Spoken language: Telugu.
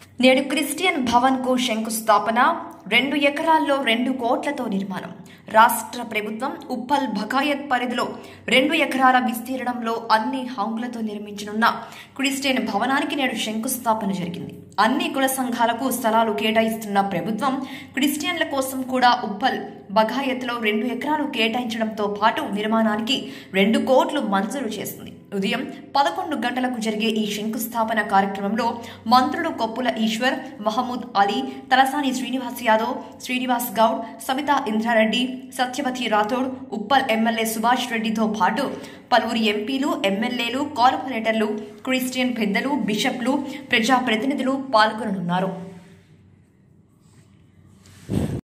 నేడు క్రిస్టియన్ భవన్ కు శంకుస్థాపన రెండు ఎకరాల్లో రెండు కోట్లతో నిర్మాణం రాష్ట్ర ప్రభుత్వం ఉప్పల్ బకాయత్ పరిధిలో రెండు ఎకరాల విస్తీర్ణంలో అన్ని హంగులతో నిర్మించనున్న క్రిస్టియన్ భవనానికి నేడు శంకుస్థాపన జరిగింది అన్ని కుల సంఘాలకు స్థలాలు కేటాయిస్తున్న ప్రభుత్వం క్రిస్టియన్ల కోసం కూడా ఉప్పల్ బగాయత్లో రెండు ఎకరాలు కేటాయించడంతో పాటు నిర్మాణానికి రెండు కోట్లు మంజూరు చేసింది ఉదయం పదకొండు గంటలకు జరిగే ఈ శంకుస్థాపన కార్యక్రమంలో మంత్రులు కొప్పుల ఈశ్వర్ మహమూద్ అలీ తలసాని శ్రీనివాస్ యాదవ్ శ్రీనివాస్ గౌడ్ సబితా ఇంద్రారెడ్డి సత్యవతి రాథోడ్ ఉప్పల్ ఎమ్మెల్యే సుభాష్ రెడ్డితో పాటు పలువురు ఎంపీలు ఎమ్మెల్యేలు కార్పొరేటర్లు క్రిస్టియన్ పెద్దలు బిషప్లు ప్రజాప్రతినిధులు పాల్గొననున్నారు